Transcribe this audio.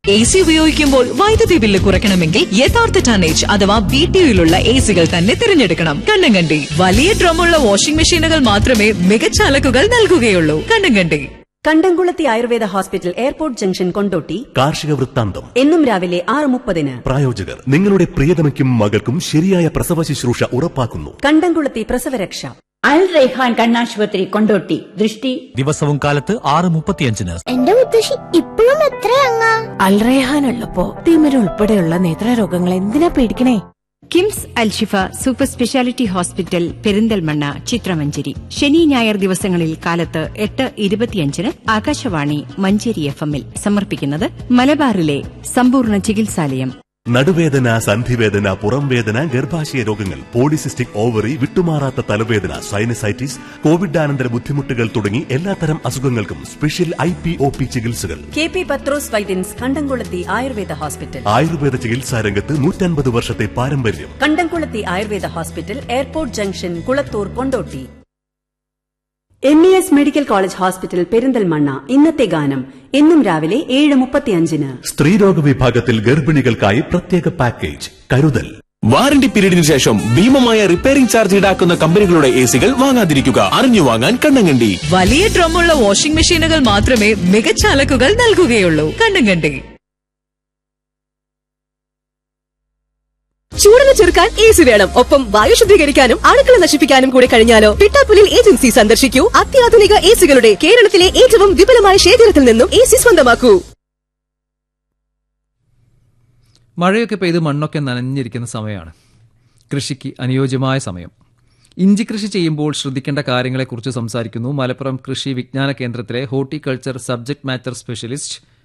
A C ഉപയോഗിക്കുമ്പോൾ വൈദ്യുതി bill കുറയ്ക്കണമെങ്കിൽ യഥാർത്ഥ ടനേജ് അഥവാ ബി ടി യുയിലുള്ള എ സികൾ തന്നെ തിരഞ്ഞെടുക്കണം കണ്ണങ്കണ്ടി വലിയ ഡ്രമ്മുള്ള വാഷിംഗ് മെഷീനുകൾ മാത്രമേ മികച്ച അലക്കുകൾ നൽകുകയുള്ളൂ Kannankandi Kandamkulathi Ayurveda hospital airport junction Kondotty കാർഷിക വൃത്താന്തം എന്നും രാവിലെ ആറ് മുപ്പതിന് പ്രായോജകർ നിങ്ങളുടെ പ്രിയതമയ്ക്കും മകൾക്കും ശരിയായ പ്രസവ ശുശ്രൂഷ ഉറപ്പാക്കുന്നു കണ്ടംകുളത്തി പ്രസവരക്ഷ അൽ റൈഹാൻ കണ്ണാശുപത്രി കൊണ്ടോട്ടി ദൃഷ്ടി ദിവസവും കാലത്ത് ആറ് മുപ്പത്തിയഞ്ചിന് എന്റെ മുത്തശ്ശി ഇപ്പോഴും എത്രയങ്ങാ അൽറേഹാൻ ഉള്ളപ്പോ തിമിര ഉൾപ്പെടെയുള്ള നേത്രരോഗങ്ങൾ എന്തിനാ പേടിക്കണേ KIMS Al Shifa super specialty hospital Perinthalmanna ചിത്രമഞ്ചേരി ശനി ഞായർ ദിവസങ്ങളിൽ കാലത്ത് എട്ട് ഇരുപത്തിയഞ്ചിന് ആകാശവാണി മഞ്ചേരി എഫ് എമ്മിൽ സമർപ്പിക്കുന്നത് മലബാറിലെ സമ്പൂർണ്ണ ചികിത്സാലയം നടുവേദന സന്ധിവേദന പുറംവേദന ഗർഭാശയ രോഗങ്ങൾ പോളിസിസ്റ്റിക് ഓവറി വിട്ടുമാറാത്ത തലവേദന സൈനസൈറ്റിസ് കോവിഡാനന്തര ബുദ്ധിമുട്ടുകൾ തുടങ്ങി എല്ലാത്തരം അസുഖങ്ങൾക്കും special I P O P ചികിത്സകൾ K P Pathros Vaidyans Kandamkulathi Ayurveda hospital Ayurveda ചികിത്സാ രംഗത്ത് നൂറ്റൻപത് വർഷത്തെ പാരമ്പര്യം Kandamkulathi Ayurveda hospital airport junction Kulathur Kondotty M E S medical college hospital Perinthalmanna ഇന്നത്തെ ഗാനം എന്നും രാവിലെ ഏഴ് മുപ്പത്തിയഞ്ചിന് സ്ത്രീരോഗ വിഭാഗത്തിൽ ഗർഭിണികൾക്കായി പ്രത്യേക പാക്കേജ് കരുതൽ വാറന്റി പീരീഡിന് ശേഷം ഭീമമായ റിപ്പയറിംഗ് ചാർജ് ഈടാക്കുന്ന കമ്പനികളുടെ എ സികൾ വാങ്ങാതിരിക്കുക അറിഞ്ഞു വാങ്ങാൻ കണ്ണങ്കണ്ടി വലിയ ഡ്രമ്മുള്ള വാഷിംഗ് മെഷീനുകൾ മാത്രമേ മികച്ച അലക്കുകൾ നൽകുകയുള്ളൂ കണ്ണങ്കണ്ടി ചൂടിനെ ചെറുക്കാൻ എ സി വേണം ഒപ്പം വായു ശുദ്ധീകരിക്കാനും അണുക്കൾ നശിപ്പിക്കാനും കൂടി കഴിഞ്ഞാലോ പിട്ടാപ്പുലിൽ ഏജൻസി സന്ദർശിക്കൂ അത്യാധുനിക എ സികളുടെ കേരളത്തിലെ ഏറ്റവും വിപുലമായ ശേഖരത്തിൽ നിന്നും എ സി സ്വന്തമാക്കൂ മഴയൊക്കെ പെയ്ത് മണ്ണൊക്കെ നനഞ്ഞിരിക്കുന്ന സമയമാണ് കൃഷിക്ക് അനുയോജ്യമായ സമയം ഇഞ്ചി കൃഷി ചെയ്യുമ്പോൾ ശ്രദ്ധിക്കേണ്ട കാര്യങ്ങളെക്കുറിച്ച് സംസാരിക്കുന്നു മലപ്പുറം കൃഷി വിജ്ഞാന കേന്ദ്രത്തിലെ ഹോർട്ടിക്കൾച്ചർ സബ്ജക്ട് മാറ്റർ സ്പെഷ്യലിസ്റ്റ്